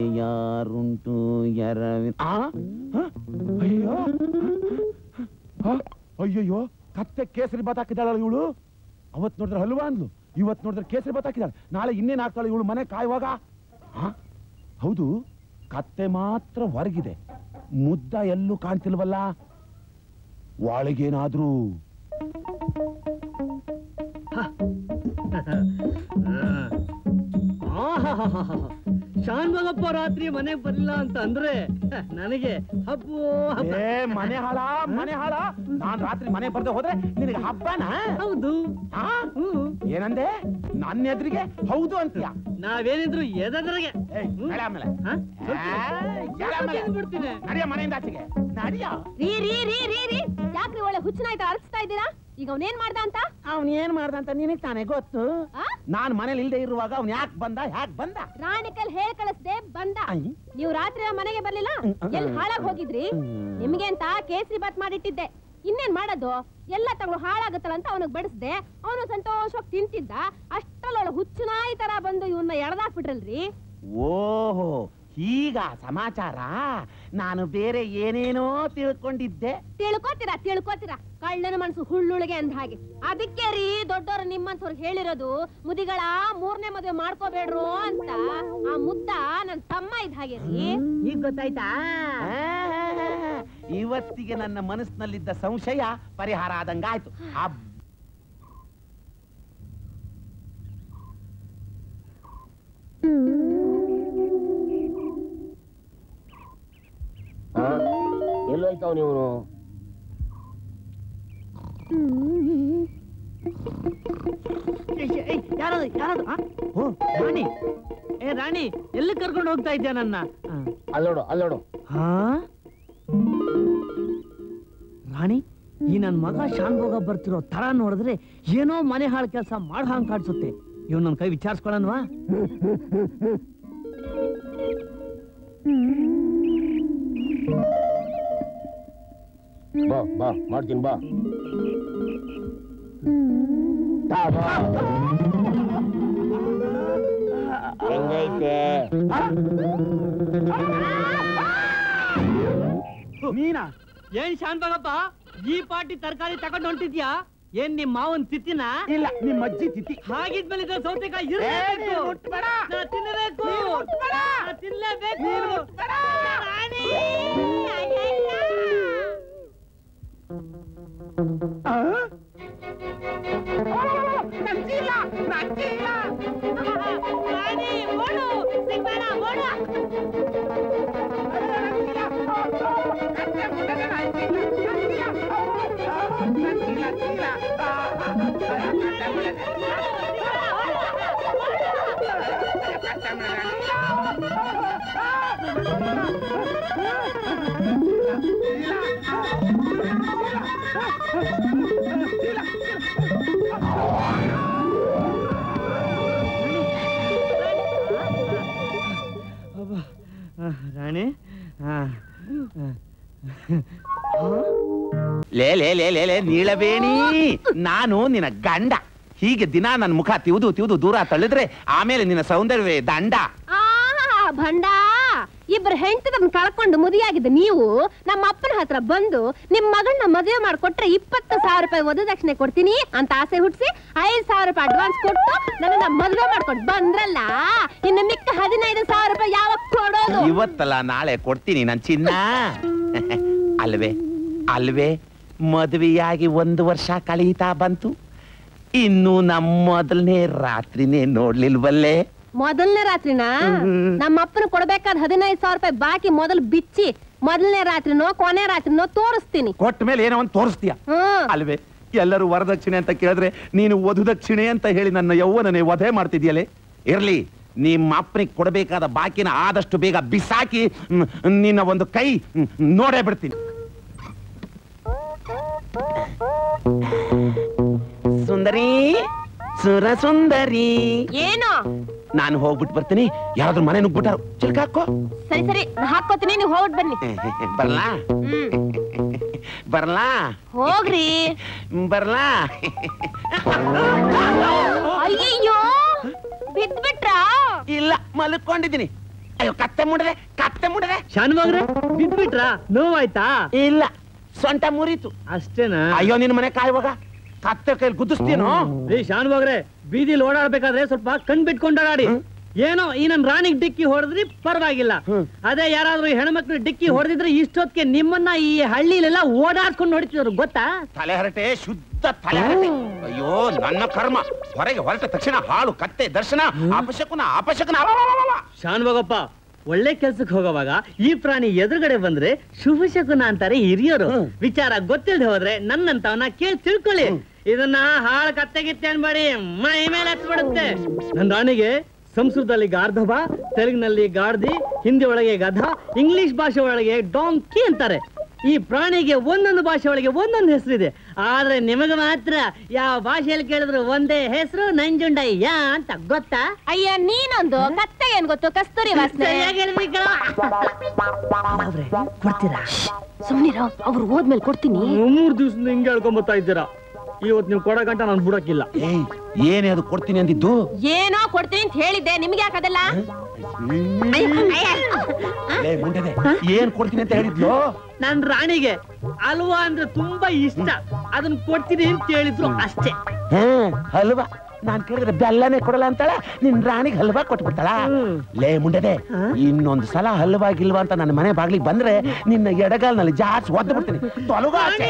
ಯಾರುಂಟು ಎರವಿ ಆ ಹ? ಅಯ್ಯೋ ಹ? ಅಯ್ಯಯ್ಯೋ ಕತ್ತೆ ಕೇಸರಿ ಬಾತ್ ಹಾಕಿದಾಳಲ್ಲ ಇವಳು ಅವತ್ ನೋಡಿದ್ರೆ ಹಲ್ವಾ ಅಂದ್ಲು ಇವತ್ ನೋಡಿದ್ರೆ ಕೇಸರಿ ಬಾತ್ ಹಾಕಿದಾಳೆ ನಾಳೆ ಇನ್ನೇನ್ ಹಾಕ್ತಾಳೆ ಇವಳು ಮನೆ ಕಾಯುವಾಗ ಹ? ಹೌದು ಕತ್ತೆ ಮಾತ್ರ ಹೊರಗಿದೆ ಮುದ್ದ ಎಲ್ಲೂ ಕಾಣ್ತಿಲ್ವಲ್ಲ ಒಳಗೇನಾದ್ರೂ ಶಾನ್ಭಗಪ್ಪ ರಾತ್ರಿ ಮನೆಗೆ ಬರ್ಲಿಲ್ಲ ಅಂತ ಅಂದ್ರೆ ನನಗೆ ಹಬ್ಬ ಹಬ್ಬ ಏ ಮನೆ ಹಾಳ ಮನೆ ಹಾಳ ನಾನ್ ರಾತ್ರಿ ಮನೆ ಬರ್ದೆ ಹೋದ್ರೆ ನಿನಗೆ ಹಬ್ಬನಾ ಹೌದು ಆ? ಹ್ಮ್. ಏನಂದೆ ನನ್ನ ಎದುರಿಗೆ ಹೌದು ಅಂತೀಯ ನಾವೇನಿದ್ರು ಎದದ್ರಗೆ ಏಯ್, ನಡೆ ಆಮೇಲೆ. ಹ? ಏಯ್, ನಡೆ ಆಮೇಲೆ. ಬಿಡ್ತೀನಿ ನಡಿಯ ಮನೆಯಿಂದ ಆಚೆಗೆ ನಡಿಯ ರೀ ರೀ ರೀ ರೀ ರೀ ಯಾಕ್ರಿ ಒಳ್ಳೆ ಹುಚ್ಚನಾಯ್ತು ಅರಸ್ತಾ ಇದ್ದೀರಾ ಈಗ ಅವನೇನ್ ಮಾಡ್ದ ಅಂತ ಅವನ್ ಏನ್ ಮಾಡ್ದ ಅಂತ ನಿನಗ್ ತಾನೇ ಗೊತ್ತು ಆ? ನಾನ್ ಮನೇಲಿ ಇಲ್ದೆ ಇರುವಾಗ ಅವ್ನ್ ಯಾಕೆ ಬಂದ ಯಾಕೆ ಬಂದ ರಾಣಿಕಲ್ ಹೇಳ್ ಕಳಿಸ್ದೆ ಬಂದ ಐ. ನೀವು ರಾತ್ರಿ ನಮ್ಮ ಮನೆಗೆ ಬರ್ಲಿಲ್ಲ ಹ್ಮ್, ಹ್ಮ್. ಎಲ್ಲಿ ಹಾಳಾಗ್ ಹೋಗಿದ್ರಿ ನಿಮ್ಗೆ ಅಂತ ಕೇಸರಿ ಬಾತ್ ಮಾಡಿಟ್ಟಿದ್ದೆ ಇನ್ನೇನ್ ಮಾಡೋದು ಎಲ್ಲ ತಗೊಂಡು ಹಾಳಾಗತ್ತಲ್ಲ ಅಂತ ಅವನಿಗೆ ಬಡಿಸ್ದೆ ಅವನು ಸಂತೋಷವಾಗಿ ತಿಂತಿದ್ದ ಅಷ್ಟ್ರಲ್ಲ ಹುಚ್ಚುನಾಯಿ ತರ ಬಂದು ಇವನ್ನ ಎಳ್ದಾಕ್ಬಿಟ್ರಲ್ರಿ ಓಹೋ ಈಗ ಸಮಾಚಾರ ನಾನು ಬೇರೆ ಏನೇನೋ ತಿಳ್ಕೊಂಡಿದ್ದೆ ತಿಳ್ಕೊತೀರಾ ತಿಳ್ಕೊತೀರಾ ಕಳ್ಳನ ಮನ್ಸು ಹುಳ್ಳುಳಿಗೆ ಅಂದ ಹಾಗೆ ಅದಕ್ಕೆ ರೀ ದೊಡ್ಡವರು ನಿಮ್ಮಂತವ್ರಿಗೆ ಹೇಳಿರೋದು ಮುದಿಗಳ ಮೂರನೇ ಮದುವೆ ಮಾಡ್ಕೋಬೇಡ್ರು ಅಂತ ಆ ಮುದ್ದ ನನ್ ತಮ್ಮ ಇದ್ದ ಹಾಗೆ ರೀ ಈಗ ಗೊತ್ತಾಯ್ತಾ ಆ, ಇವತ್ತಿಗೆ ನನ್ನ ಮನಸ್ಸಿನಲ್ಲಿದ್ದ ಸಂಶಯ ಪರಿಹಾರ ಆದಂಗಾಯ್ತು ಅಬ್ ಎಲ್ಲೋಯ್ತಾವ್ ನೀವು ಯಾರದು ಯಾರದು ಆ? ಓ ರಾಣಿ ಏ ರಾಣಿ ಎಲ್ಲಿ ಕರ್ಕೊಂಡು ಹೋಗ್ತಾ ಇದ್ಯಾ ನನ್ನ ಆ. ಅಲ್ಲೋಡು ಅಲ್ಲೋಡು ಹಾ ರಾಣಿ ಈ ನನ್ ಮಗ ಶಾನ್ಭೋಗ ಬರ್ತಿರೋ ತರ ನೋಡಿದ್ರೆ ಏನೋ ಮನೆ ಹಾಳು ಕೆಲಸ ಮಾಡೋ ಹಂಗ್ ಕಾಣಿಸುತ್ತೆ ಇವ್ ನನ್ ಕೈ ವಿಚಾರಿಸ್ಕೊಳ್ಳನ್ವಾ ಬಾ ಬಾ ಮಾಡ್ತೀನಿ ಬಾ ತಾ, ಬಾ. ಹೆಂಗೈತೆ ನೀನಾ ಏನ್ ಶಾನ್ಭೋಗಪ್ಪ ಈ ಪಾಟಿ ತರಕಾರಿ ತಗೊಂಡು ಹೊಂಟಿದ್ಯಾ ಏನ್ ನಿಮ್ ಮಾವನ್ ತಿತ್ತಿನ ಇಲ್ಲ ನಿಮ್ಮ ಅಜ್ಜಿ ತಿಥಿ ಹಾಗಿದ್ಮೇಲೆ ಇದ್ರ ಸೌತೆಕಾಯಿ ಏ, ಇರ್ಲೇಬೇಕು ನೀನ್ ಮುಟ್ಬೇಡ. ನಾ ತಿನ್ನಬೇಕು ನೀನ್ ಮುಟ್ಬೇಡ. ನಾ ತಿನ್ಲೇಬೇಕು ನೀನ್ ಮುಟ್ಬೇಡ. ರಾಣಿ ಆ? ನನ್ ಚೀಲ, ನನ್ ಚೀಲ. ರಾಣಿ, ಓಡು, ಸಿಗ್ಬೇಡ, ಓಡು. ಅಬ್ಬಾ. ಆ, ರಾಣಿ ಆ, ಆ. ಲೇ ಲೇ ಲೇ ಲೇ ಲೇ ನೀಳಬೇಣಿ ನಾನು ನಿನ್ನ ಗಂಡ ಹೀಗೆ ದಿನ ನನ್ನ ಮುಖ ತಿವ್ದು ತಿವ್ದು ದೂರ ತಳ್ಳಿದ್ರೆ ಆಮೇಲೆ ನಿನ್ನ ಸೌಂದರ್ಯವೇ ದಂಡ ಆಹಾ, ಭಂಡ ಇಬ್ರು ಹೆಂಡತಿದನ್ ಕಳ್ಕೊಂಡು ಮುದಿಯಾಗಿದ್ದ ನೀವು ನಮ್ಮ ಅಪ್ಪನ ಹತ್ರ ಬಂದು ನಿಮ್ ಮಗಳನ್ನ ಮದುವೆ ಮಾಡ್ಕೊಟ್ರೆ ಇಪ್ಪತ್ತು ಸಾವಿರ ರೂಪಾಯಿ ವಧುದಕ್ಷಿಣೆ ಕೊಡ್ತೀನಿ ಅಂತ ಆಸೆ ಹುಟ್ಸಿ ಐದ್ ಸಾವಿರ ರೂಪಾಯಿ ಅಡ್ವಾನ್ಸ್ ಕೊಟ್ಟು ನನ್ನ ಮದುವೆ ಮಾಡ್ಕೊಂಡು ಬಂದ್ರಲ್ಲ ಇನ್ನು ಮಿಕ್ಕ ಹದಿನೈದು ಸಾವಿರ ರೂಪಾಯಿ ಯಾವಾಗ ಕೊಡೋದು ಇವತ್ತಲ್ಲ ನಾಳೆ ಕೊಡ್ತೀನಿ ನನ್ ಚಿನ್ನ ಅಲ್ವೇ ಅಲ್ವೇ ಮದುವೆಯಾಗಿ ಒಂದು ವರ್ಷ ಕಳೀತಾ ಬಂತು ಇನ್ನು ನಮ್ಮ ಮೊದಲನೇ ರಾತ್ರಿನೇ ನೋಡ್ಲಿಲ್ವಲ್ಲೇ ಮೊದಲನೇ ರಾತ್ರಿನ ನಮ್ಮ ಅಪ್ಪನ ಕೊಡ್ಬೇಕಾದ ಹದಿನೈದು ಸಾವಿರ ರೂಪಾಯಿ ಬಾಕಿ ಮೊದಲು ಬಿಚ್ಚಿ ಮೊದಲನೇ ರಾತ್ರಿನೋ ಕೊನೆ ರಾತ್ರಿನೋ ತೋರಿಸ್ತೀನಿ ಕೊಟ್ಟ ಮೇಲೆ ಏನೋ ಒಂದು ತೋರಿಸ್ತೀಯ ಹ್ಮ್ ಅಲ್ವೇ ಎಲ್ಲರೂ ವರದಕ್ಷಿಣೆ ಅಂತ ಕೇಳಿದ್ರೆ ನೀನು ವಧುದಕ್ಷಿಣೆ ಅಂತ ಹೇಳಿ ನನ್ನ ಯೌವನನೇ ವಧೆ ಮಾಡ್ತಿದ್ಯಲೆ ಇರ್ಲಿ ನಿಮ್ಮ ಅಪ್ಪನಿಗೆ ಕೊಡಬೇಕಾದ ಬಾಕಿನ ಆದಷ್ಟು ಬೇಗ ಬಿಸಾಕಿ ಮ್, ನಿನ್ನ ಒಂದು ಕೈ ಮ್, ನೋಡೇ ಬಿಡ್ತೀನಿ ಸುಂದರಿ ಸುರ ಸುಂದರಿ ಏನು ನಾನು ಹೋಗ್ಬಿಟ್ಟು ಬರ್ತೀನಿ ಯಾರಾದ್ರೂ ಮನೆ ನುಗ್ಬಿಟ್ಟಾರು ಚಿಲ್ಕ ಹಾಕೋ ಸರಿ ಸರಿ ನಾನ್ ಹಾಕ್ಕೋತೀನಿ ನೀವು ಹೋಗ್ಬಿಟ್ ಬನ್ನಿ ಬರ್ಲಾ ಹ್ಮ್ ಬರ್ಲಾ ಹೋಗ್ರಿ ಬರ್ಲಾ ಅಯ್ಯಯ್ಯೋ ಬಿದ್ಬಿಟ್ರಾ ಇಲ್ಲ ಮಲ್ಕೊಂಡಿದ್ದೀನಿ ಅಯ್ಯೋ ಕತ್ತೆ ಮುಡದೆ ಕತ್ತೆ ಮುಡದೆ ಶಾನ್ಭೋಗ್ರೆ ಬಿದ್ಬಿಟ್ರಾ ನೋವಾಯ್ತಾ ಇಲ್ಲ ಸೊಂಟ ಮುರಿತು ಅಷ್ಟೇನಾ ಅಯ್ಯೋ ನಿನ್ ಮನೆ ಕಾಯುವಾಗ ಕತ್ತೆ ಕೈಲಿ ಗುದ್ದಿಸ್ತೀನೋ ರೀ ಶಾನ್ಭೋಗ್ರೆ ಬೀದಿಲಿ ಓಡಾಡ್ಬೇಕಾದ್ರೆ ಸ್ವಲ್ಪ ಕಣ್ ಬಿಟ್ಕೊಂಡು ಓಡಾಡಿ ಏನೋ ಈ ನನ್ ರಾಣಿಗ್ ಡಿಕ್ಕಿ ಹೊಡೆದ್ರಿ ಪರವಾಗಿಲ್ಲ ಹ್ಮ್. ಅದೇ ಯಾರಾದ್ರೂ ಹೆಣ್ಮಕ್ಳು ಡಿಕ್ಕಿ ಹೊಡೆದಿದ್ರೆ ಇಷ್ಟೊತ್ತಿಗೆ ನಿಮ್ಮನ್ನ ಈ ಹಳ್ಳಿಲೆಲ್ಲ ಓಡಾಡ್ಕೊಂಡು ಹೊಡಿತಿದ್ರು ಗೊತ್ತಾ ತಲೆ ಹರಟೆ ಶುದ್ಧ ತಲೆ ಹರಟೆ ಅಯ್ಯೋ ನನ್ನ ಕರ್ಮ ಹೊರಗೆ ಹೊರಟ ತಕ್ಷಣ ಹಾಳು ಕತ್ತೆ ದರ್ಶನ ಅಪಶಕುನ ಅಪಶಕುನ ಅಲಲಲಲಲ. ಶಾನ್ಭೋಗಪ್ಪ ಒಳ್ಳೆ ಕೆಲ್ಸಕ್ಕೆ ಹೋಗೋವಾಗ ಈ ಪ್ರಾಣಿ ಎದುರುಗಡೆ ಬಂದ್ರೆ ಶುಭ ಶಕುನ ಅಂತಾರೆ ಹಿರಿಯರು ಹ್ಮ್. ವಿಚಾರ ಗೊತ್ತಿಲ್ಲದೆ ಹೋದ್ರೆ ನನ್ನಂತವನ್ನ ಕೇಳಿ ತಿಳ್ಕೊಳ್ಳಿ ಇದನ್ನ ಹಾಳು ಕತ್ತೆಗಿತ್ತೆ ಅನ್ಬೇಡಿ ಮೈ ಮೇಲೆ ಹತ್ಬಿಡುತ್ತೆ ನನ್ನ ರಾಣಿಗೆ ಸಂಸ್ಕೃತದಲ್ಲಿ ಗಾರ್ಧಬ ತೆಲುಗಿನಲ್ಲಿ ಗಾರ್ಧಿ ಹಿಂದಿ ಒಳಗೆ ಗಧ ಇಂಗ್ಲಿಷ್ ಭಾಷೆ ಒಳಗೆ ಡಾಂಕಿ ಅಂತಾರೆ ಈ ಪ್ರಾಣಿಗೆ ಒಂದೊಂದು ಭಾಷೆ ಒಳಗೆ ಒಂದೊಂದು ಹೆಸರಿದೆ ಆದ್ರೆ ನಿಮಗೆ ಮಾತ್ರ ಯಾವ ಭಾಷೆಯಲ್ಲಿ ಕೇಳಿದ್ರು ಒಂದೇ ಹೆಸರು ನಂಜುಂಡಯ್ಯ ಅಂತ ಗೊತ್ತಾ ಅಯ್ಯ ನೀನೊಂದು ಕತ್ತೆ ಏನ್ ಗೊತ್ತು ಕಸ್ತೂರಿ ವಾಸನೆ ಸರಿಯಾಗಿ ಹೇಳಿದ್ರಿ ಕಣ. ಅವ್ರೆ, ಕೊಡ್ತೀರಾ ಸುಮ್ನಿರೋ ಅವ್ರು ಹೋದ್ಮೇಲೆ ಕೊಡ್ತೀನಿ ಮೂರ್ ದಿವಸದಿಂದ ಹಿಂಗೆ ಹೇಳ್ಕೊಂಬತ್ತಾ ಇದ್ದೀರಾ ಇವತ್ತು ನೀವು ಕೊಡೋ ಗಂಟ ನಾನು ಬಿಡಕ್ಕಿಲ್ಲ ಏಯ್ ಏನೇ ಅದು ಕೊಡ್ತೀನಿ ಅಂದಿದ್ದು ಏನೋ ಕೊಡ್ತೀನಿ ಅಂತ ಹೇಳಿದ್ದೆ ನಿಮ್ಗೆ ಯಾಕದಲ್ಲ ಲೇ, ಮುಂಡೆದೆ ಏನ್ ಕೊಡ್ತೀನಿ ಅಂತ ಹೇಳಿದ್ಲು ನನ್ ರಾಣಿಗೆ ಹಲ್ವಾ ಅಂದ್ರೆ ತುಂಬಾ ಇಷ್ಟ ಅದನ್ನ ಕೊಡ್ತೀನಿ ಅಂತ ಹೇಳಿದ್ರು ಅಷ್ಟೇ ಹ್ಮ್ ಹಲ್ವಾ ನಾನ್ ಕೇಳಿದ್ರೆ ಬೆಲ್ಲನೇ ಕೊಡಲ್ಲ ಅಂತಾಳೆ ನಿನ್ ರಾಣಿಗೆ ಹಲ್ವಾ ಕೊಟ್ಬಿಡ್ತಾಳ ಹ್ಮ್. ಲೇ ಮುಂಡೆದೆ ಹಾ? ಇನ್ನೊಂದ್ ಸಲ ಹಲ್ವಾ ಗಿಲ್ವಾ ಅಂತ ನನ್ನ ಮನೆ ಬಾಗ್ಲಿಗೆ ಬಂದ್ರೆ ನಿನ್ನ ಎಡಗಾಲ್ನಲ್ಲಿ ಜಾರ್ಸ್ ಒದ್ದು ಬಿಡ್ತೀನಿ ತೊಲಗಾಚೆ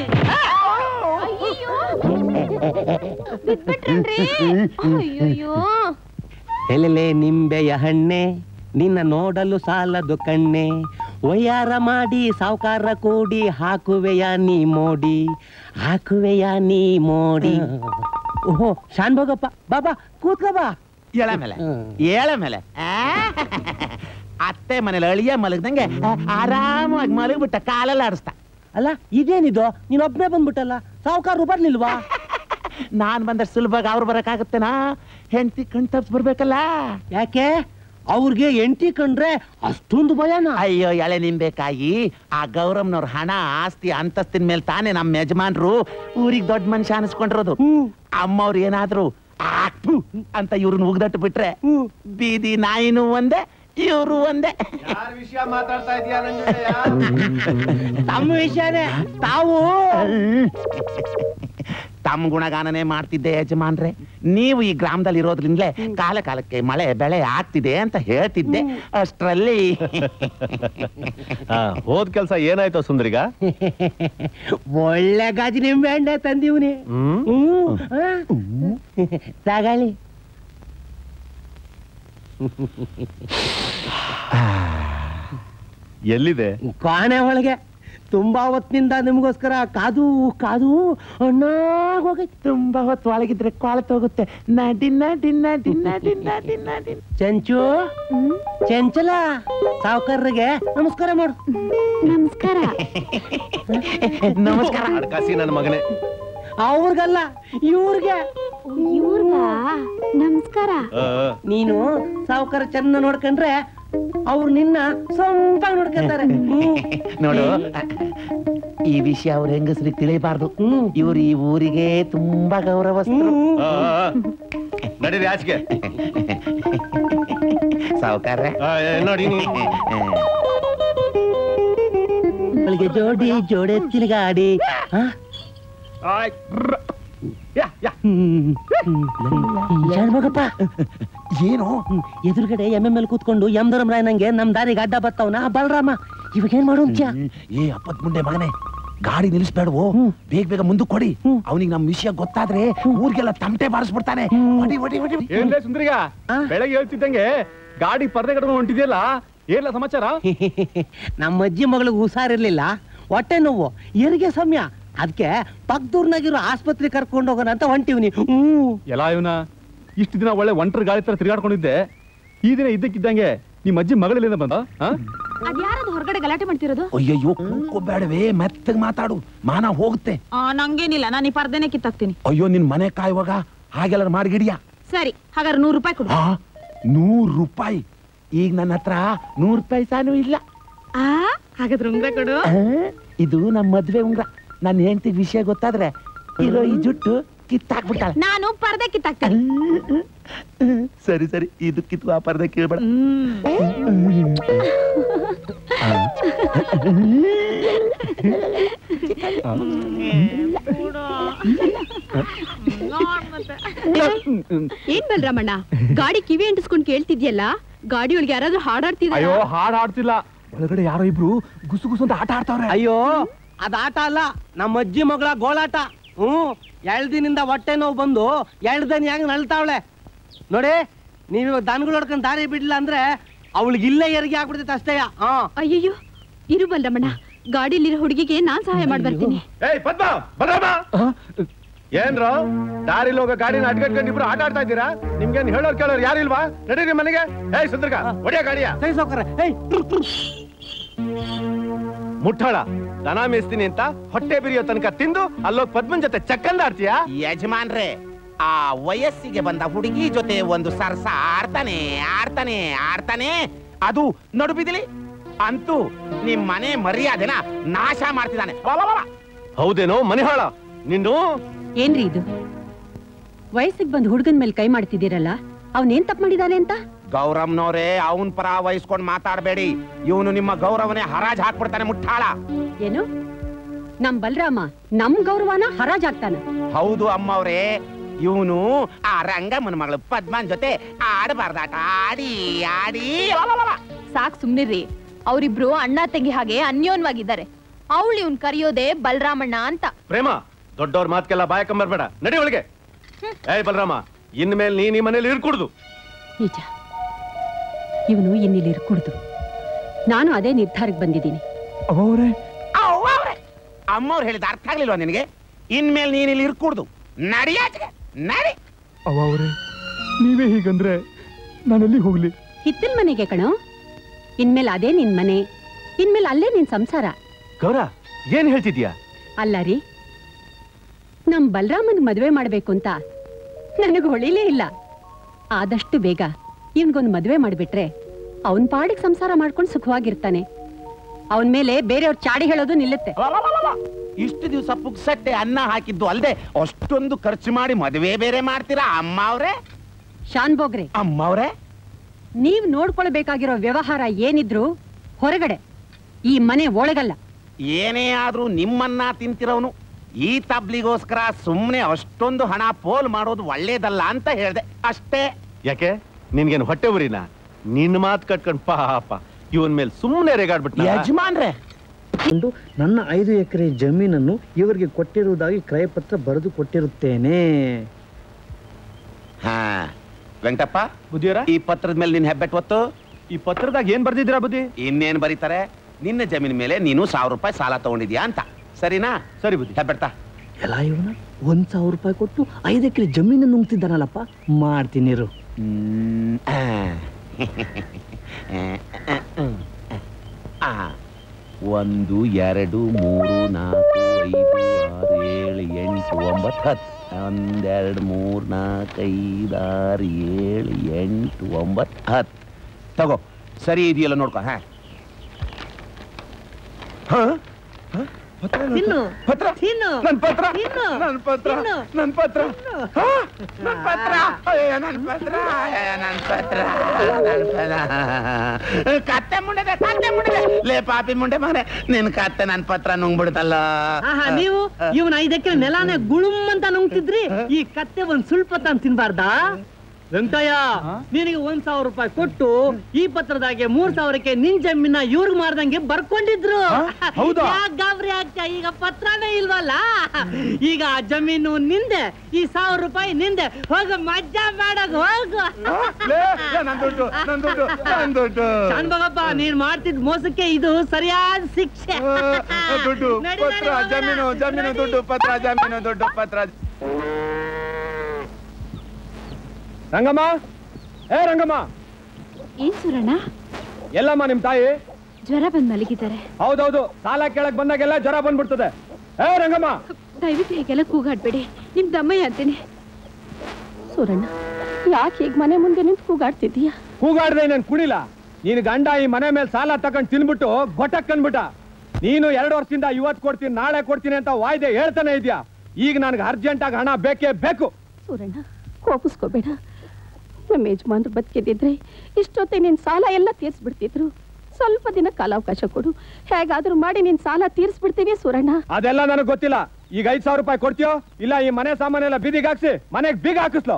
ಬಿಟ್ಬಿಟ್ರನ್ರಿ ಅಯ್ಯಯ್ಯೋ ಎಲೆಲೆ ನಿಂಬೆಯ ಹಣ್ಣೆ ನಿನ್ನ ನೋಡಲು ಸಾಲದು ಕಣ್ಣೆ ಒಯ್ಯಾರ ಮಾಡಿ ಸಾವುಕಾರ ಕೂಡಿ ಹಾಕುವೆಯ ನೀ ಮೋಡಿ ಹಾಕುವೆಯ ನೀ ಮೋಡಿ ಓಹೋ ಶಾನ್ ಭೋಗಪ್ಪ ಬಾಬಾ ಕೂತ್ಕ ಬಾ ಎಳ ಮೇಲೆ ಹ್ಮ್. ಎಳ ಮೇಲೆ ಆ? ಅತ್ತೆ ಮನೇಲಿ ಅಳಿಯ ಮಲಗ್ದಂಗೆ ಆರಾಮಾಗಿ ಮಲಗ್ಬಿಟ್ಟ ಕಾಲೆಲ್ಲ ಆಡಿಸ್ತಾ ಅಲ್ಲ ಇದೇನಿದು ನೀನ್ ಒಬ್ನೇ ಬಂದ್ಬಿಟ್ಟಲ್ಲ ಸಾವುಕಾರರು ಬರ್ಲಿಲ್ವಾ ನಾನ್ ಬಂದಷ್ಟು ಸುಲಭವಾಗಿ ಅವ್ರು ಬರಕಾಗತ್ತೇನಾ ಹೆಂಡತಿ ಕಣ್ ತಪ್ಸ್ ಬರ್ಬೇಕಲ್ಲ ಯಾಕೆ ಅವ್ರಿಗೆ ಎಂಟಿ ಕಂಡ್ರೆ ಅಷ್ಟೊಂದು ಭಯನಾ ಅಯ್ಯೋ ಎಳೆ ನಿಂಬೇಕಾಗಿ ಆ ಗೌರಮ್ನವ್ರ ಹಣ ಆಸ್ತಿ ಅಂತಸ್ತಿನ ಮೇಲೆ ತಾನೇ ನಮ್ಮ ಯಜಮಾನ್ರು ಊರಿಗೆ ದೊಡ್ಡ ಮನುಷ್ಯ ಅನಿಸ್ಕೊಂಡಿರೋದು ಅಮ್ಮವ್ರು ಏನಾದ್ರು ಆಕ್ಟು ಅಂತ ಇವ್ರನ್ನ ಉಗ್ದಟ್ಟು ಬಿಟ್ರೆ ಬೀದಿ ನಾಯಿನೂ ಒಂದೇ ಇವ್ರು ಒಂದೇ ತಮ್ಮ ವಿಷಯನೇ ತಾವು ತಮ್ಮ ಗುಣಗಾನನೇ ಮಾಡ್ತಿದ್ದೆ ಯಜಮಾನ್ರೆ ನೀವು ಈ ಗ್ರಾಮದಲ್ಲಿ ಇರೋದ್ರಿಂದಲೇ ಕಾಲ ಕಾಲಕ್ಕೆ ಮಳೆ ಬೆಳೆ ಆಗ್ತಿದೆ ಅಂತ ಹೇಳ್ತಿದ್ದೆ ಅಷ್ಟ್ರಲ್ಲಿ ಹೋದ್ ಕೆಲ್ಸ ಏನಾಯ್ತು ಸುಂದರಿಗ ಒಳ್ಳೆ ಗಾಜಿ ನಿಂಬೆ ಹಣ್ಣೆ ತಂದೀವ್ನಿ ಹ್ಮ್ ತಗೊಳ್ಳಿ ಎಲ್ಲಿದೆ ಕಾಣೆ ಒಳಗೆ ತುಂಬಾ ಹೊತ್ತಿನಿಂದ ನಿಮ್ಗೋಸ್ಕರ ಕಾದು ಕಾದು ಹೋಗೈತಿ ತುಂಬಾ ಹೊತ್ತು ಒಳಗಿದ್ರೆ ಕೊಳತ್ ಹೋಗುತ್ತೆ ನಡಿ ನಡಿ ನಡಿ ನಡಿ ನಡಿ ನಡಿ ಚೆಂಚು ಚೆಂಚಲ ಸಾವುಕಾರರಿಗೆ ನಮಸ್ಕಾರ ಮಾಡು ನಮಸ್ಕಾರ ನಮಸ್ಕಾರ ಅಡ್ಕಾಸಿ ನನ್ನ ಮಗನೇ ಅವ್ರಿಗಲ್ಲ ಇವ್ರಿಗೆ ಇವ್ರ್ಗ ನಮಸ್ಕಾರ ಆ, ಆ. ನೀನು ಸಾವುಕಾರ ಚೆನ್ನ ನೋಡ್ಕೊಂಡ್ರೆ ಅವ್ರು ನಿನ್ನ ಸಂಪಾಗಿ ನೋಡ್ಕೊಂತಾರೆ ಹ್ಮ್. ನೋಡು ಈ ವಿಷಯ ಅವ್ರ ಹೆಂಗಸ್ರಿಗೆ ತಿಳಿಬಾರ್ದು ಹ್ಮ್. ಇವ್ರು ಈ ಊರಿಗೆ ತುಂಬಾ ಗೌರವಸ್ಥರು ಹ್ಮ್. ಆ, ಆ, ಆ. ನಡೀರಿ ಆಚೆಗೆ ಸಾವುಕಾರ ಆ, ಏ, ನೋಡಿ ನೀ ಅವಳಿಗೆ ಜೋಡಿ ಜೋಡೆ ತಿರುಗಾಡಿ ಹ? ಶಾಣ್ಭೋಗಪ್ಪ ಏನು ಎದುರುಗಡೆ ಎಮ್ಮೆ ಮೇಲೆ ಕೂತ್ಕೊಂಡು ಎಂ ಧರ್ಮರಾಯ ನಂಗೆ ನಮ್ ದಾರಿಗೆ ಅಡ್ಡ ಬರ್ತಾವನ ಬಲರಾಮ ಇವಾಗ ಏನ್ ಮಾಡು ಅಂತ್ಯ ಏ ಅಪ್ಪತ್ ಮುಂಡೆ ಮಗನೇ ಗಾಡಿ ನಿಲ್ಲಿಸ್ಬೇಡವು ಹ್ಮ್. ಬೇಗ ಬೇಗ ಮುಂದಕ್ಕೆ ಕೊಡಿ ಹ್ಮ್. ಅವನಿಗೆ ನಮ್ ವಿಷಯ ಗೊತ್ತಾದ್ರೆ ಊರಿಗೆಲ್ಲ ತಮಟೆ ಬಾರಿಸ್ಬಿಡ್ತಾನೆ ಹೊಡಿ ಹೊಡಿ ಹೊಡಿ ಏನ್ಲೇ ಸುಂದರಿಗ ಆ? ಬೆಳಗ್ಗೆ ಹೇಳ್ತಿದ್ದಂಗೆ ಗಾಡಿ ಪರ್ದೆ ಕಟ್ಕೊಂಡು ಹೊಂಟಿದ್ಯಲ್ಲ ಏನ್ಲ ಸಮಾಚಾರ ನಮ್ಮ ಅಜ್ಜಿ ಮಗಳಿಗೆ ಹುಷಾರಿರ್ಲಿಲ್ಲ ಹೊಟ್ಟೆ ನೋವು ಹೆರಿಗೆ ಸಮಯ ಅದಕ್ಕೆ ಪಕ್ಕದೂರ್ನಾಗಿರೋ ಆಸ್ಪತ್ರೆ ಕರ್ಕೊಂಡು ಹೋಗೋಣ ಅಂತ ಹೊಂಟಿವ್ನಿ ಹ್ಮ್ ಎಲ್ಲ ಇವನ ಇಷ್ಟು ದಿನ ಒಳ್ಳೆ ಒಂಟರ್ ಗಾಡಿ ತರ ತಿರ್ಗಾಡ್ಕೊಂಡಿದ್ದೆ ಈ ದಿನ ಇದ್ದಕ್ಕಿದ್ದಂಗೆ ನಿಮ್ಮ ಅಜ್ಜಿ ಮಗಳಿಂದ ಬಂದ ಆ? ಅದ್ಯಾರದು ಹೊರಗಡೆ ಗಲಾಟೆ ಮಾಡ್ತಿರೋದು ಅಯ್ಯಯ್ಯೋ ಕೂಕೋಬೇಡವೇ ಮೆತ್ತಗ್ ಮಾತಾಡು ಮಾನ ಹೋಗುತ್ತೆ ಆ, ನಂಗೇನಿಲ್ಲ ನಾನು ಈ ಪರ್ದೆನೆ ಕಿತ್ತಾಕ್ತೀನಿ ಅಯ್ಯೋ ನಿನ್ ಮನೆ ಕಾಯುವಾಗ ಹಾಗೆಲ್ಲ ಮಾಡಿಗಿಡಿಯಾ ಸರಿ ಹಾಗಾದ್ರೆ ನೂರು ರೂಪಾಯಿ ಕೊಡು ಆ ನೂರ್ ರೂಪಾಯಿ ಈಗ ನನ್ನ ಹತ್ರ ನೂರ್ ಪೈಸಾನು ಇಲ್ಲ ಆ ಹಾಗಾದ್ರೆ ಉಂಗ್ರ ಕೊಡು ಆ, ಇದು ನಮ್ಮ ಮದ್ವೆ ಉಂಗ್ರ ನನ್ನ ಹೆಂಡತಿ ವಿಷಯ ಗೊತ್ತಾದ್ರೆ ಇರೋ ಈ ಜುಟ್ಟು ಕಿತ್ತಾಕ್ಬಿಡ್ತಾಳೆ ನಾನು ಪರ್ದೆ ಕಿತ್ತಾಕ್ತೀನಿ ಸರಿ ಸರಿ ಇದು ಕಿತ್ತು ಆ ಪರ್ದೆ ಕೇಳ್ಬೇಡ ಏನ್ ಬಲ್ರಾಮಣ್ಣ ಗಾಡಿ ಕಿವಿ ಅಂಟಿಸ್ಕೊಂಡ್ ಕೇಳ್ತಿದ್ಯಲ್ಲ ಗಾಡಿ ಒಳಗೆ ಯಾರಾದ್ರೂ ಹಾಡಾಡ್ತಿದಾರ ಅಯ್ಯೋ ಹಾಡ್ ಆಡ್ತಿಲ್ಲ ಒಳಗಡೆ ಯಾರೋ ಇಬ್ರು ಗುಸು ಗುಸು ಅಂತ ಆಟ ಆಡ್ತಾವ್ರೆ ಅಯ್ಯೋ ಅದ್ ಆಟ ಅಲ್ಲ ನಮ್ಮ ಅಜ್ಜಿ ಮಗಳ ಗೋಳಾಟ ಹ್ಮ್ ಎರಡ್ ದಿನದಿಂದ ಹೊಟ್ಟೆ ನೋವು ಬಂದು ಎರಡ್ ದಿನ ಹೆಂಗ್ ನಳ್ತಾವಳೆ ನೋಡಿ ನೀವು ದನಗಳು ಹೊಡ್ಕೊಂಡ್ ದಾರಿ ಬಿಡ್ಲಿಲ್ಲ ಅಂದ್ರೆ ಅವಳಿಗೆ ಇಲ್ಲೇ ಹೆರಿಗೆ ಆಗ್ಬಿಡ್ತೈತೆ ಅಷ್ಟೇ ಹಾ ಅಯ್ಯಯ್ಯೋ ಇರು ಬಲ್ರಾಮಣ್ಣ ಗಾಡಿಲಿರೋ ಹುಡುಗಿಗೆ ನಾನ್ ಸಹಾಯ ಮಾಡ್ಬರ್ತೀನಿ ಏಯ್ ಪದ್ಮ ಬಲರಾಮ ಏನ್ರೋ ದಾರಿಲಿ ಹೋಗೋ ಗಾಡಿನ ಅಡ್ಗಟ್ಕೊಂಡು ಇಬ್ರು ಆಟ ಆಡ್ತಾ ಇದ್ದೀರಾ ನಿಮ್ಗೇನ್ ಹೇಳೋರ್ ಕೇಳೋರ್ ಯಾರಿಲ್ವಾ ನಡೀರಿ ಮನೆಗೆ ಏಯ್ ಸುಂದ್ರಕ ಹೊಡಿಯ ಗಾಡಿಯ ಸರಿ ಸಾವ್ಕಾರೆ ಏಯ್ ಮುಟ್ಟಾಳ ದನ ಮೇಯಿಸ್ತೀನಿ ಅಂತ ಹೊಟ್ಟೆ ಬಿರಿಯೋ ತನಕ ತಿಂದು ಅಲ್ಲೋಗ್ ಪದ್ಮನ್ ಜೊತೆ ಚಕ್ಕಂದ ಆಡ್ತೀಯಾ ಯಜಮಾನ್ರೆ ಆ ವಯಸ್ಸಿಗೆ ಬಂದ ಹುಡುಗಿ ಜೊತೆ ಒಂದು ಸರ್ಸ ಆಡ್ತಾನೆ ಆಡ್ತಾನೆ ಆಡ್ತಾನೆ ಅದು ನಡುಬಿದಿಲಿ ಅಂತೂ ನಿಮ್ ಮನೆ ಮರ್ಯಾದೆನ ನಾಶ ಮಾಡ್ತಿದ್ದಾನೆ ಅಲಲಲ. ಹೌದೇನೋ ಮನೆಹಾಳ ನಿನ್ನು ಏನ್ರಿ ಇದು ವಯಸ್ಸಿಗೆ ಬಂದ್ ಹುಡುಗನ್ ಮೇಲೆ ಕೈ ಮಾಡ್ತಿದ್ದೀರಲ್ಲ ಅವನೇನ್ ತಪ್ಪು ಮಾಡಿದಾನೆ ಅಂತ ಗೌರವ್ನವ್ರೇ ಅವನ್ ಪರ ವಹಿಸ್ಕೊಂಡ್ ಮಾತಾಡ್ಬೇಡಿ ಇವನು ನಿಮ್ಮ ಗೌರವನೇ ಹರಾಜ್ ಹಾಕ್ಬಿಡ್ತಾನೆ ಮುಟ್ಟಾಳ ಏನು ನಮ್ ಬಲರಾಮ ನಮ್ ಗೌರವನ ಹರಾಜಾಗ್ತಾನ ಹೌದು ಅಮ್ಮವ್ರೇ ಇವನು ಆ ರಂಗಮ್ಮನ ಮಗಳು ಪದ್ಮನ್ ಜೊತೆ ಆಡಬಾರ್ದಾಟ ಆಡಿ ಆಡಿ ಅಲಲಲ. ಸಾಕ್ ಸುಮ್ನಿರ್ರಿ ಅವರಿಬ್ರು ಅಣ್ಣ ತಂಗಿ ಹಾಗೆ ಅನ್ಯೋನ್ವಾಗಿದ್ದಾರೆ ಅವಳು ಇವ್ನ್ ಕರೆಯೋದೇ ಬಲರಾಮಣ್ಣ ಅಂತ ಪ್ರೇಮ ದೊಡ್ಡವ್ರ ಮಾತ್ಕೆಲ್ಲ ಬಾಯಕಂಬರ್ಬೇಡ ನಡಿ ಒಳಗೆ ಏಯ್ ಬಲರಾಮ ಇನ್ಮೇಲೆ ನೀನ್ ಈ ಮನೇಲಿ ಇರ್ಕೂಡ್ದು ನಿಜ ಇವನು ಇನ್ನಿಲ್ಲಿ ಇರ್ಕೂಡ್ದು ನಾನು ಅದೇ ನಿರ್ಧಾರಕ್ಕೆ ಬಂದಿದ್ದೀನಿ ಅವರೇ ಅವ್ವವ್ರೆ. ಅಮ್ಮವ್ರು ಹೇಳಿದ ಅರ್ಥ ಆಗ್ಲಿಲ್ವಾ ನಿನಗೆ ಇನ್ಮೇಲೆ ನೀನ್ ಇಲ್ಲಿ ಇರ್ಕೂಡ್ದು ನಡಿಯಾಚೆ ನಡಿ ಅವರೇ ನೀವೇ ಹೀಗಂದ್ರೆ ನಾನೆಲ್ಲಿ ಹೋಗ್ಲಿ ಹಿತ್ತಲ್ ಮನೆಗೆ ಕಣೋ ಇನ್ಮೇಲೆ ಅದೇ ನಿನ್ ಮನೆ ಇನ್ಮೇಲೆ ಅಲ್ಲೇ ನಿನ್ ಸಂಸಾರ ಗೌರ ಏನ್ ಹೇಳ್ತಿದ್ಯಾ ಅಲ್ಲ ರೀ ನಮ್ ಬಲರಾಮನ್ ಮದ್ವೆ ಮಾಡ್ಬೇಕು ಅಂತ ನನಗ್ ಹೊಳಿಲೇ ಇಲ್ಲ ಆದಷ್ಟು ಬೇಗ ಇವನ್ಗೊಂದ್ ಮದ್ವೆ ಮಾಡ್ಬಿಟ್ರೆ ಅವನ್ ಪಾಡಿಗೆ ಸಂಸಾರ ಮಾಡ್ಕೊಂಡು ಸುಖವಾಗಿರ್ತಾನೆ ಅವನ್ ಮೇಲೆ ಬೇರೆಯವ್ರ ಚಾಡಿ ಹೇಳೋದು ನಿಲ್ಲುತ್ತೆ ಅಲಲಲಲ. ಇಷ್ಟು ದಿವಸ ಪುಕ್ಸಟ್ಟೆ ಅನ್ನ ಹಾಕಿದ್ದು ಅಲ್ದೆ ಅಷ್ಟೊಂದು ಖರ್ಚು ಮಾಡಿ ಮದುವೆ ಬೇರೆ ಮಾಡ್ತೀರಾ ಅಮ್ಮ ಅವ್ರೆ ಶಾನ್ ಬೋಗ್ರೆ ಅಮ್ಮ ಅವ್ರೆ ನೀವ್ ನೋಡ್ಕೊಳ್ಬೇಕಾಗಿರೋ ವ್ಯವಹಾರ ಏನಿದ್ರು ಹೊರಗಡೆ ಈ ಮನೆ ಒಳಗಲ್ಲ ಏನೇ ಆದ್ರೂ ನಿಮ್ಮನ್ನ ತಿಂತಿರೋನು ಈ ತಬ್ಲಿಗೋಸ್ಕರ ಸುಮ್ನೆ ಅಷ್ಟೊಂದು ಹಣ ಪೋಲ್ ಮಾಡೋದು ಒಳ್ಳೇದಲ್ಲ ಅಂತ ಹೇಳ್ದೆ ಅಷ್ಟೇ ಯಾಕೆ ನಿನ್ಗೇನು ಹೊಟ್ಟೆ ಉರಿನಾ ನಿನ್ನ ಮಾತು ಕಟ್ಕೊಂಡ್ ಪಾಪ ಇವನ್ ಮೇಲೆ ಸುಮ್ಮನೆ ರೇಗಾಡ್ಬಿಟ್ಟ ಯಜಮಾನ್ರೆ ಕೊಂಡು ನನ್ನ ಐದು ಎಕರೆ ಜಮೀನನ್ನು ಇವರಿಗೆ ಕೊಟ್ಟಿರುವುದಾಗಿ ಕ್ರಯಪತ್ರ ಬರೆದು ಕೊಟ್ಟಿರುತ್ತೇನೆ ಹಾ ವೆಂಕಟಪ್ಪ ಬುದ್ಧಿಯರ ಈ ಪತ್ರದ ಮೇಲೆ ನಿನ್ ಹೆಬ್ಬೆಟ್ ಒತ್ತು ಈ ಪತ್ರದಾಗ ಏನ್ ಬರ್ದಿದ್ದೀರಾ ಬುದ್ಧಿ ಇನ್ನೇನ್ ಬರೀತಾರೆ ನಿನ್ನ ಜಮೀನ್ ಮೇಲೆ ನೀನು ಸಾವಿರ ರೂಪಾಯಿ ಸಾಲ ತಗೊಂಡಿದ್ಯಾ ಅಂತ ಸರಿನಾ ಸರಿ ಬುದ್ಧಿ ಹೆಬ್ಬೆಟ್ಟ ಎಲ್ಲ ಇವನ ಒಂದ್ ಸಾವಿರ ರೂಪಾಯಿ ಕೊಟ್ಟು ಐದು ಎಕರೆ ಜಮೀನು ನುಂಗ್ತಿದ್ದಾನಲ್ಲಪ್ಪ ಮಾಡ್ತೀನಿ ಇರು. ಹ್ಮ್. ಆ. ಆ. ಒಂದು ಎರಡು ಮೂರು ನಾಲ್ಕು ಐದು ಆರು ಏಳು ಎಂಟು ಒಂಬತ್ತು ಹತ್ತು ಒಂದೆರಡು ಮೂರು ನಾಲ್ಕು ಐದು ಆರು ಏಳು ಎಂಟು ಒಂಬತ್ತು ಹತ್ತು ತಗೋ ಸರಿ ಇದೆಯಲ್ಲ ನೋಡ್ಕೊ ಹಾ ತಿನ್ನು ಪತ್ರ ತಿನ್ನು ನನ್ ಪತ್ರ ತಿನ್ನು. ನನ್ ಪತ್ರ ತಿನ್ನು. ನನ್ ಪತ್ರ ಹಾ? ನನ್ ಪತ್ರ ಅಯ್ಯೋ, ನನ್ ಪತ್ರ ಅಯ್ಯೋ, ನನ್ ಪತ್ರ ನನ್ ಪತ್ರ ಕತ್ತೆ ಮುಂಡೆ ಕತ್ತೆ ಮುಂಡೆ ಲೇ ಪಾಪಿ ಮುಂಡೆ ಮಗನೆ ನಿನ್ ಕತ್ತೆ ನನ್ ಪತ್ರ ನುಂಗ್ಬಿಡ್ತಲ್ಲ ಆಹಾ ನೀವು ಇವನ್ ಐದ್ ಎಕರೆ ನೆಲಾನೆ ಗುಳುಮ್ ಅಂತ ನುಂಗ್ತಿದ್ರಿ ಈ ಕತ್ತೆ ಒಂದ್ ಸುಳ್ಪ ತಂದ್ ತಿನ್ಬಾರ್ದಾ ವೆಂಕಯ್ಯ ನಿನಗೆ ಒಂದ್ ಸಾವಿರ ರೂಪಾಯಿ ಕೊಟ್ಟು ಈ ಪತ್ರದಾಗೆ ಮೂರ್ ಸಾವಿರಕ್ಕೆ ನಿನ್ ಜಮೀನ ಇವ್ರಿಗೆ ಮಾರ್ದಂಗೆ ಬರ್ಕೊಂಡಿದ್ರು ಹೌದಾ? ಯಾಕ್ ಗಾಬರಿ ಆಗ್ತಾ ಈಗ ಪತ್ರನೇ ಇಲ್ವಲ್ಲ ಈಗ ಆ ಜಮೀನು ನಿಂದೆ ಈ ಸಾವಿರ ರೂಪಾಯಿ ನಿಂದೆ ಹೋಗು ಮಜ್ಜಾ ಮಾಡಕ್ ಹೋಗು ಲೇ, ಲೇ, ನನ್ ದುಡ್ಡು ನನ್ ದುಡ್ಡು ನನ್ ದುಡ್ಡು ಶಾನ್ಭಾಗಪ್ಪ ನೀನ್ ಮಾಡ್ತಿದ್ ಮೋಸಕ್ಕೆ ಇದು ಸರಿಯಾದ ಶಿಕ್ಷೆ ಆ, ದುಡ್ಡು ನಡಿ, ಪತ್ರ ನಡಿ, ಜಮೀನು ಹೋಗೋಣ. ಜಮೀನು ನಡಿ. ದುಡ್ಡು ಪತ್ರ ಜಮೀನು ದುಡ್ಡು ಪತ್ರ ರಂಗಮ್ಮ ಏ ರಂಗಮ್ಮ ಏನ್ ಸುರಣ್ಣ ಎಲ್ಲಮ್ಮ ನಿಮ್ ತಾಯಿ ಜ್ವರ ಬಂದ್ ಮಲಗಿದ್ದಾರೆ ಹೌದೌದು ಸಾಲ ಕೇಳಕ್ ಬಂದಾಗೆಲ್ಲ ಜ್ವರ ಬಂದ್ಬಿಡ್ತದೆ ಏ ರಂಗಮ್ಮ ದಯವಿಟ್ಟು ಹೀಗೆಲ್ಲ ಕೂಗಾಡ್ಬೇಡಿ ನಿಮ್ ದಮ್ಮಯ್ಯ ಅಂತೀನಿ ಸೂರಣ್ಣ ಯಾಕೆ ಈಗ ಮನೆ ಮುಂದೆ ನಿಂತು ಕೂಗಾಡ್ತಿದ್ದೀಯ ಕೂಗಾಡ್ದೆ ನನ್ ಕುಣಿಲ ನೀನ್ ಗಂಡ ಈ ಮನೆ ಮೇಲೆ ಸಾಲ ತಕೊಂಡ್ ತಿನ್ಬಿಟ್ಟು ಗೊಟ್ಟಕ್ ಅನ್ಬಿಟ್ಟ ನೀನು ಎರಡು ವರ್ಷದಿಂದ ಇವತ್ ಕೊಡ್ತೀನಿ ನಾಳೆ ಕೊಡ್ತೀನಿ ಅಂತ ವಾಯ್ದೆ ಹೇಳ್ತಾನೆ ಇದ್ಯಾ ಈಗ ನನಗೆ ಅರ್ಜೆಂಟಾಗಿ ಹಣ ಬೇಕೇ ಬೇಕು ಸೂರಣ್ಣ ಕೋಪಿಸ್ಕೋಬೇಡ ನಮ್ಮ ಯಜಮಾನ್ರು ಬದುಕಿದ್ದಿದ್ರೆ ಇಷ್ಟೊತ್ತೆ ನಿನ್ ಸಾಲ ಎಲ್ಲ ತೀರ್ಸ್ಬಿಡ್ತಿದ್ರು ಸ್ವಲ್ಪ ದಿನ ಕಾಲಾವಕಾಶ ಕೊಡು ಹೇಗಾದ್ರೂ ಮಾಡಿ ನಿನ್ ಸಾಲ ತೀರ್ಸ್ಬಿಡ್ತೀನಿ ಸೂರಣ್ಣ ಅದೆಲ್ಲ ನನಗೆ ಗೊತ್ತಿಲ್ಲ ಈಗ ಐದ್ ಸಾವಿರ ರೂಪಾಯಿ ಕೊಡ್ತೀಯೋ ಇಲ್ಲ ಈ ಮನೆ ಸಾಮಾನೆಲ್ಲ ಬೀದಿಗೆ ಹಾಕ್ಸಿ ಮನೆಗೆ ಬೀಗ ಹಾಕಿಸ್ಲೋ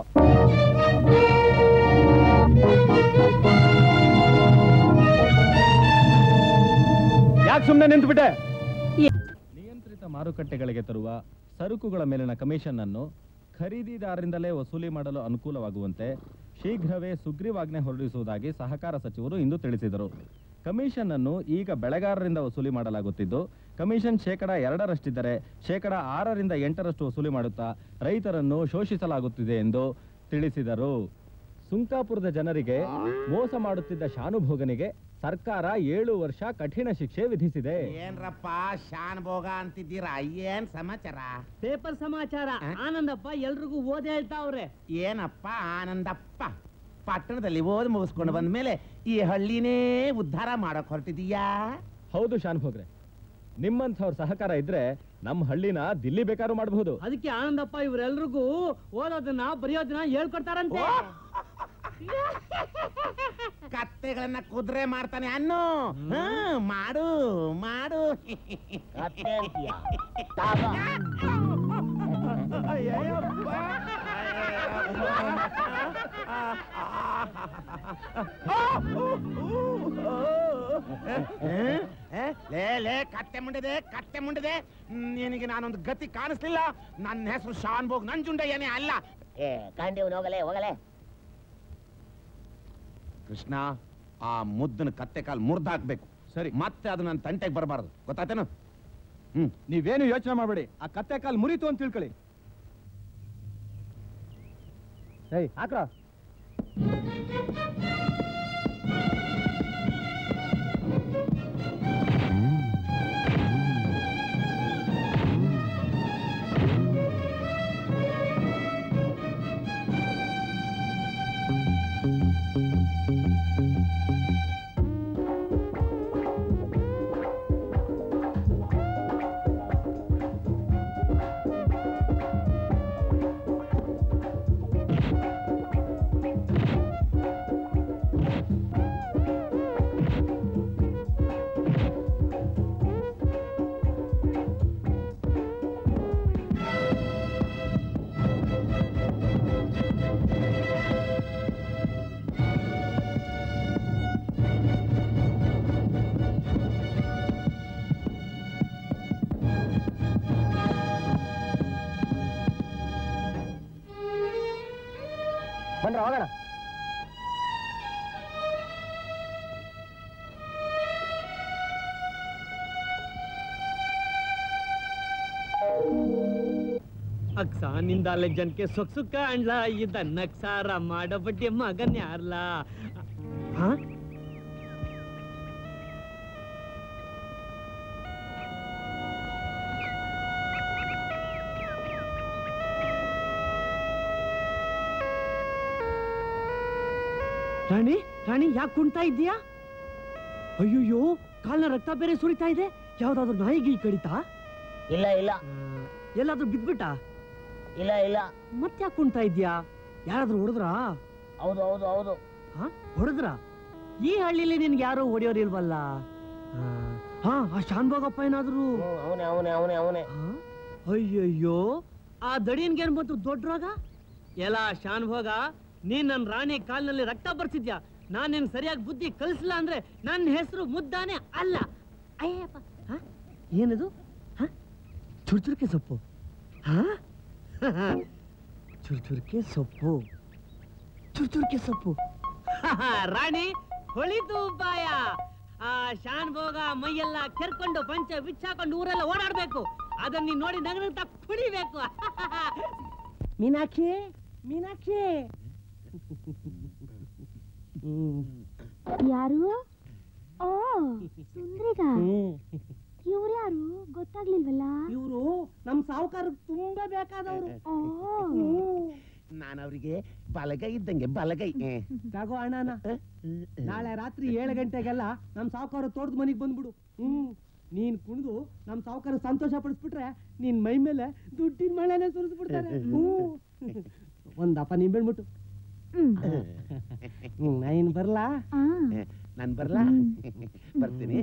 ಯಾಕೆ ಸುಮ್ಮನೆ ನಿಂತ್ಬಿಟ್ಟೆ ನಿಯಂತ್ರಿತ ಮಾರುಕಟ್ಟೆಗಳಿಗೆ ತರುವ ಸರಕುಗಳ ಮೇಲಿನ ಕಮಿಷನ್ ಅನ್ನು ಖರೀದಿದಾರರಿಂದಲೇ ವಸೂಲಿ ಮಾಡಲು ಅನುಕೂಲವಾಗುವಂತೆ ಶೀಘ್ರವೇ ಸುಗ್ರೀವಾಜ್ಞೆ ಹೊರಡಿಸುವುದಾಗಿ ಸಹಕಾರ ಸಚಿವರು ಇಂದು ತಿಳಿಸಿದರು ಕಮಿಷನ್ ಅನ್ನು ಈಗ ಬೆಳೆಗಾರರಿಂದ ವಸೂಲಿ ಮಾಡಲಾಗುತ್ತಿದ್ದು ಕಮಿಷನ್ ಶೇಕಡ ಎರಡರಷ್ಟಿದ್ದರೆ ಶೇಕಡ ಆರರಿಂದ ಎಂಟರಷ್ಟು ವಸೂಲಿ ಮಾಡುತ್ತಾ ರೈತರನ್ನು ಶೋಷಿಸಲಾಗುತ್ತಿದೆ ಎಂದು ತಿಳಿಸಿದರು ಸುಂಕಾಪುರದ ಜನರಿಗೆ ಮೋಸ ಮಾಡುತ್ತಿದ್ದ ಶಾನುಭೋಗನಿಗೆ ಸರ್ಕಾರ ಏಳು ವರ್ಷ ಕಠಿಣ ಶಿಕ್ಷೆ ವಿಧಿಸಿದೆ ಏನ್ರಪ್ಪ ಶಾನ್ ಭೋಗ ಅಂತಿದ್ದೀರಾ ಏನ್ ಸಮಾಚಾರ ಪೇಪರ್ ಸಮಾಚಾರ ಆನಂದಪ್ಪ ಎಲ್ರಿಗೂ ಓದಿ ಹೇಳ್ತಾವ್ರೆ ಏನಪ್ಪ ಆನಂದಪ್ಪ ಪಟ್ಟಣದಲ್ಲಿ ಓದ್ ಮುಗಿಸ್ಕೊಂಡು ಬಂದ್ಮೇಲೆ ಈ ಹಳ್ಳಿನೇ ಉದ್ಧಾರ ಮಾಡಕ್ ಹೊರಟಿದೀಯಾ ಹೌದು ಶಾನುಭೋಗ್ರೆ ನಿಮ್ಮಂಥವ್ರ ಸಹಕಾರ ಇದ್ರೆ ನಮ್ಮ ಹಳ್ಳಿನ ದಿಲ್ಲಿ ಬೇಕಾದ್ರೂ ಮಾಡಬಹುದು ಅದಕ್ಕೆ ಆನಂದಪ್ಪ ಇವರೆಲ್ರಿಗೂ ಓದೋದನ್ನ ಬರೆಯೋದನ್ನ ಹೇಳ್ಕೊಡ್ತಾರಂತೆ ಕತ್ತೆಗಳನ್ನ ಕುದುರೆ ಮಾಡ್ತಾನೆ ಅನ್ನು ಹ್ಮ್, ಮಾಡು ಮಾಡು ಕತ್ತೆ ಅಂತೀಯ ಲೇ ಲೇ ಕತ್ತೆ ಮುಂಡಿದೆ ಕತ್ತೆ ಮುಂಡಿದೆ ಹ್ಮ್, ನಿನಗೆ ನಾನೊಂದು ಗತಿ ಕಾಣಿಸ್ಲಿಲ್ಲ ನನ್ನ ಹೆಸರು ಶಾನ್ ಭೋಗ್ ನಂಜುಂಡಯ್ಯನೇ ಅಲ್ಲ ಏ ಕಂಡಿವ್ನು ಹೋಗಲೇ ಹೋಗಲೇ ಕೃಷ್ಣ ಆ ಮುದ್ದನ ಕತ್ತೆ ಕಾಲ್ ಮುರ್ದಾಕ್ಬೇಕು ಸರಿ ಮತ್ತೆ ಅದು ನನ್ನ ತಂಟೆಗೆ ಬರಬಾರ್ದು ಗೊತ್ತಾಯ್ತೇನು ಹ್ಮ್ ನೀವೇನು ಯೋಚನೆ ಮಾಡಬೇಡಿ ಆ ಕತ್ತೆ ಕಾಲ್ ಮುರಿತು ಅಂತ ತಿಳ್ಕೊಳ್ಳಿ ಏಯ್ ಹಾಕ್ರ ಬಂದ್ರ ಹೋಗೋಣ ಅಕ್ಸ ನಿಂದಾಲೆ ಜನಕ್ಕೆ ಸೊಕ್ ಸುಕ್ಕ ಅಂಡ್ಲ ಇದನ್ನ ಸಾರ ಮಾಡಬಡ್ಡಿ ಮಗನ್ ಯಾರ್ಲ ಹಾ ರಾಣಿ ರಾಣಿ ಯಾಕೆ ಕುಣ್ತಾ ಇದ್ದೀಯಾ ಅಯ್ಯೋಯ್ಯೋ ಕಾಲ್ನ ರಕ್ತ ಬೇರೆ ಸುರಿತಾ ಇದೆ ಯಾವ್ದಾದ್ರು ನಾಯಿಗೆ ಕಡಿತಾ ಇಲ್ಲ ಇಲ್ಲ ಎಲ್ಲಾದ್ರೂ ಬಿದ್ಬಿಟ್ಟ ಇಲ್ಲ ಇಲ್ಲ ಮತ್ತ್ಯಾಕ್ ಕುಣ್ತಾ ಇದ್ಯಾ ಯಾರಾದ್ರೂ ಹೊಡೆದ್ರಾ ಹೌದು ಹೌದು ಹೌದು ಹಾ ಹೊಡೆದ್ರ ಈ ಹಳ್ಳಿಲಿ ನಿನ್ಗೆ ಯಾರು ಹೊಡೆಯೋರಿಲ್ವಲ್ಲ ಆ, ಹಾ ಆ ಶಾನ್ಭೋಗಪ್ಪ ಏನಾದ್ರು ಅವನೇ ಅವನೇ ಅವನೇ ಅವನೇ ಆ? ಅಯ್ಯಯ್ಯೋ ಆ ದಡಿಯನ್ಗೆ ಏನ್ ಬಂತು ದೊಡ್ಡ ರೋಗ ಎಲ್ಲ ಶಾನ್ಭೋಗ ನೀನ್ ನನ್ ರಾಣಿ ಕಾಲ್ನಲ್ಲಿ ರಕ್ತ ಬರ್ಸಿದ್ಯಾ ನಾನ್ ನಿನ್ ಸರಿಯಾಗಿ ಬುದ್ಧಿ ಕಲಿಸ್ಲ ಅಂದ್ರೆ ನನ್ನ ಹೆಸರು ಮುದ್ದಾನೆ ಅಲ್ಲ ಅಯ್ಯಪ್ಪ ಹ? ಏನದು ಹ? ಚುರ್ಚುರ್ಕೆ ಸೊಪ್ಪು ಹಾ ಚುರ್ಚುರ್ಕೆ ಸೊಪ್ಪು ಚುರ್ಚುರ್ಕೆ ಸೊಪ್ಪು ರಾಣಿ ಹೊಳಿತು ಬಾಯ ಆ ಶಾನ್ ಭೋಗ ಮೈಯೆಲ್ಲ ಕೆರ್ಕೊಂಡು ಪಂಚ ಬಿಚ್ಚಾಕೊಂಡು ಊರೆಲ್ಲ ಓಡಾಡ್ಬೇಕು ಅದನ್ನ ನೀನ್ ನೋಡಿ ನಗನಂತ ಕುಡಿಬೇಕು ಮೀನಾಕ್ಷಿ ಮೀನಾಕ್ಷಿ ಯಾರು ಓ ಸುಂದ್ರಿಗ ಇವ್ರ್ಯಾರು ಗೊತ್ತಾಗ್ಲಿಲ್ವಲ್ಲ ಇವರು ನಮ್ ಸಾವುಕಾರ ತುಂಬಾ ಬೇಕಾದವರು ಓ ನಾನು ಅವರಿಗೆ ಬಲಗೈ ಇದ್ದಂಗೆ ಬಲಗೈ ಏ. ತಗೋ ಅಣ್ಣನ ನಾಳೆ ರಾತ್ರಿ ಏಳು ಗಂಟೆಗೆಲ್ಲ ನಮ್ ಸಾವುಕಾರ ತೋಟದ ಮನೆಗ್ ಬಂದ್ಬಿಡು ಹ್ಮ್ ನೀನ್ ಕುಣಿದು ನಮ್ ಸಾವುಕಾರ ಸಂತೋಷ ಪಡಿಸ್ಬಿಟ್ರೆ ನಿನ್ ಮೈ ಮೇಲೆ ದುಡ್ಡಿನ ಮಳೆನೆ ಸುರಿಸ್ಬಿಡ್ತಾರೆ ಹ್ಞೂ. ಒಂದಪ್ಪ ನಿಂಬೆಳ್ಬಿಟ್ಟು ನಾನು ಬರ್ಲಾ ನಾನು ಬರ್ಲಾ ಬರ್ತೀನಿ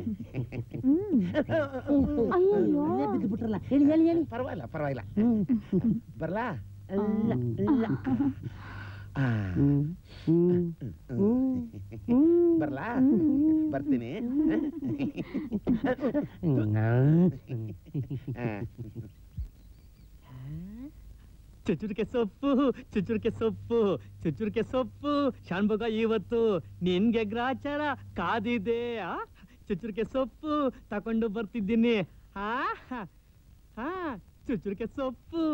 ಅಲ್ಲೇ ಬಿದ್ದು ಬಿಟ್ರಲ್ಲ ಹೇಳಿ ಹೇಳಿ ಹೇಳಿ ಪರವಾಗಿಲ್ಲ ಪರವಾಗಿಲ್ಲ ಬರ್ಲಾ ಆ. ಬರ್ಲಾ ಬರ್ತೀನಿ ಆ. ಚುಚುರಿಕೆ ಸೊಪ್ಪು ಚುಚುರಿಕೆ ಸೊಪ್ಪು ಚುಚುರಿಕೆ ಸೊಪ್ಪು ಶಾನ್ಭೋಗ ಇವತ್ತು ನಿನ್ಗೆ ಗ್ರಾಚಾರ ಕಾದಿದೆ ಆ ಚುಚುರಿಕೆ ಸೊಪ್ಪು ತಕೊಂಡು ಬರ್ತಿದ್ದೀನಿ ಹಾ ಹಾ, ಹಾ ಚುಚುರಿಕೆ ಸೊಪ್ಪು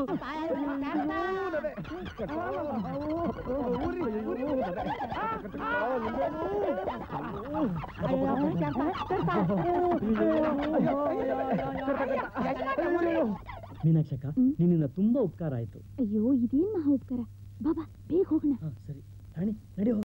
ಮೀನಾಕ್ಷಕ್ಕ ನಿನ್ನಿಂದ ತುಂಬಾ ಉಪಕಾರ ಆಯ್ತು ಅಯ್ಯೋ ಇದೇನ್ ಮಹಾ ಉಪಕಾರ ಬಾಬಾ ಬೇಗ ಹೋಗೋಣ ಸರಿ ರಾಣಿ ನಡಿ